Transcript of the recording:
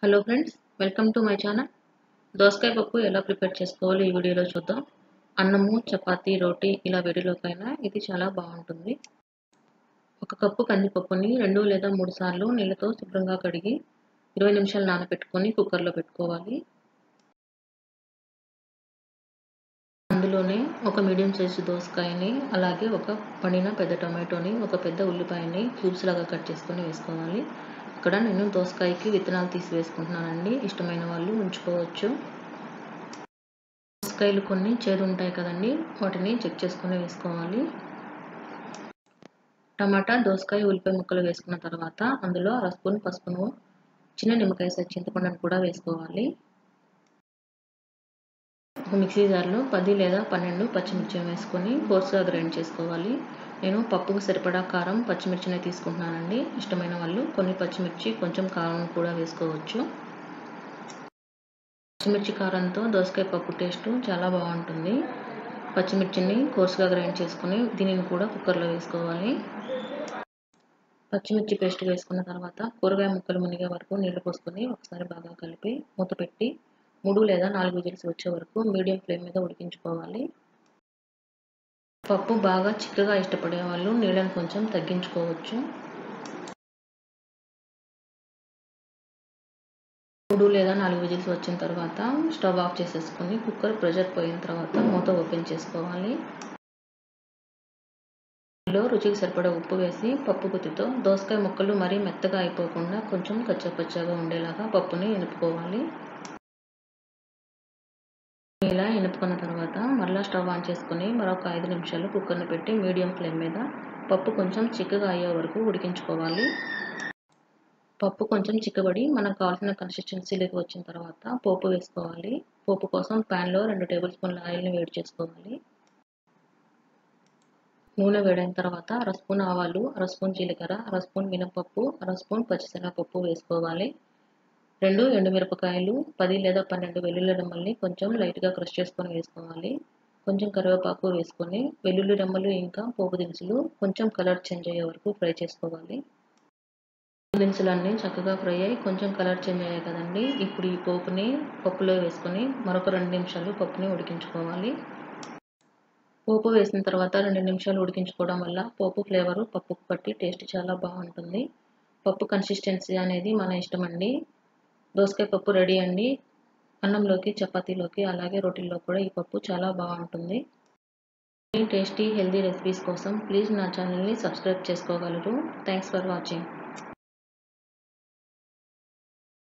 hello friends welcome to my channel దోసకాయ పప్పు ఎలా ప్రిపేర్ చేసుకోవాలో ఈ వీడియోలో చూద్దాం అన్నము చపాతీ రోటీ ఇలా వేడిలోకైనా ఇది చాలా బాగుంటుంది ఒక కప్పు కందిపప్పుని రెండు లేదా మూడు సార్లు నీళ్ళతో శుభ్రంగా కడిగి ఇరవై నిమిషాలు నానబెట్టుకొని కుక్కర్లో పెట్టుకోవాలి అందులోనే ఒక మీడియం సైజు దోసకాయని అలాగే ఒక పండిన పెద్ద టొమాటోని ఒక పెద్ద ఉల్లిపాయని క్యూబ్స్ లాగా కట్ చేసుకొని వేసుకోవాలి ఇక్కడ నేను దోసకాయకి విత్తనాలు తీసి వేసుకుంటున్నానండి ఇష్టమైన వాళ్ళు ఉంచుకోవచ్చు దోసకాయలు కొన్ని చేదు ఉంటాయి కదండి వాటిని చెక్ చేసుకొని వేసుకోవాలి టమాటా దోసకాయ ఉల్లిపాయ ముక్కలు వేసుకున్న తర్వాత అందులో అర స్పూన్ పసుపును చిన్న నిమ్మకాయ సైజ్ చింతపండును కూడా వేసుకోవాలి ఒక మిక్సీ జార్లో పది లేదా పన్నెండు పచ్చిమిర్చి వేసుకొని కోర్సుగా గ్రైండ్ చేసుకోవాలి నేను పప్పుకు సరిపడా కారం పచ్చిమిర్చిని తీసుకుంటున్నానండి ఇష్టమైన వాళ్ళు కొన్ని పచ్చిమిర్చి కొంచెం కారం కూడా వేసుకోవచ్చు పచ్చిమిర్చి కారంతో దోసకాయ పప్పు టేస్ట్ చాలా బాగుంటుంది పచ్చిమిర్చిని కోర్సుగా గ్రైండ్ చేసుకొని దీనిని కూడా కుక్కర్లో వేసుకోవాలి పచ్చిమిర్చి పేస్ట్ వేసుకున్న తర్వాత కూరగాయ ముక్కలు మునిగే వరకు నీళ్లు పోసుకొని ఒకసారి బాగా కలిపి మూత పెట్టి మూడు లేదా నాలుగు విజిల్స్ వచ్చే వరకు మీడియం ఫ్లేమ్ మీద ఉడికించుకోవాలి పప్పు బాగా చిక్కగా ఇష్టపడే వాళ్ళు నీళ్ళని కొంచెం తగ్గించుకోవచ్చు మూడు లేదా నాలుగు విజిల్స్ వచ్చిన తర్వాత స్టవ్ ఆఫ్ చేసేసుకొని కుక్కర్ ప్రెషర్ పోయిన తర్వాత మూత ఓపెన్ చేసుకోవాలి లో రుచికి సరిపడా ఉప్పు వేసి పప్పు గుత్తితో దోసకాయ ముక్కలు మరీ మెత్తగా అయిపోకుండా కొంచెం కచ్చపచ్చగా ఉండేలాగా పప్పుని ఎనుపుకోవాలి ఇలా ఎనుపుకున్న తర్వాత మరలా స్టవ్ ఆన్ చేసుకొని మరొక ఐదు నిమిషాలు కుక్కర్ని పెట్టి మీడియం ఫ్లేమ్ మీద పప్పు కొంచెం చిక్కగా అయ్యే వరకు ఉడికించుకోవాలి పప్పు కొంచెం చిక్కబడి మనకు కావాల్సిన కన్సిస్టెన్సీలోకి వచ్చిన తర్వాత పోపు వేసుకోవాలి పోపు కోసం ప్యాన్లో రెండు టేబుల్ స్పూన్ల ఆయిల్ని వేడి చేసుకోవాలి నూనె వేడైన తర్వాత అర స్పూన్ ఆవాలు అర స్పూన్ జీలకర్ర అర స్పూన్ మినపప్పు అర స్పూన్ పచ్చిశనగపప్పు వేసుకోవాలి రెండు ఎండుమిరపకాయలు పది లేదా పన్నెండు వెల్లుల్లి రెమ్మల్ని కొంచెం లైట్గా క్రష్ చేసుకొని వేసుకోవాలి కొంచెం కరివేపాకు వేసుకొని వెల్లుల్లి రెమ్మలు ఇంకా పోపు దినుసులు కొంచెం కలర్ చేంజ్ అయ్యే వరకు ఫ్రై చేసుకోవాలి దినుసులన్నీ చక్కగా ఫ్రై అయ్యి కొంచెం కలర్ చేంజ్ అయ్యాయి కదండి ఇప్పుడు ఈ పోపుని పప్పులో వేసుకొని మరొక రెండు నిమిషాలు పప్పుని ఉడికించుకోవాలి పోపు వేసిన తర్వాత రెండు నిమిషాలు ఉడికించుకోవడం వల్ల పోపు ఫ్లేవరు పప్పుకు పట్టి టేస్ట్ చాలా బాగుంటుంది పప్పు కన్సిస్టెన్సీ అనేది మన ఇష్టం అండి దోసకాయ పప్పు రెడీ అండి అన్నంలోకి చపాతీలోకి అలాగే రోటీల్లో కూడా ఈ పప్పు చాలా బాగుంటుంది టేస్టీ హెల్దీ రెసిపీస్ కోసం ప్లీజ్ నా ఛానల్ని సబ్స్క్రైబ్ చేసుకోగలరు థ్యాంక్స్ ఫర్ వాచింగ్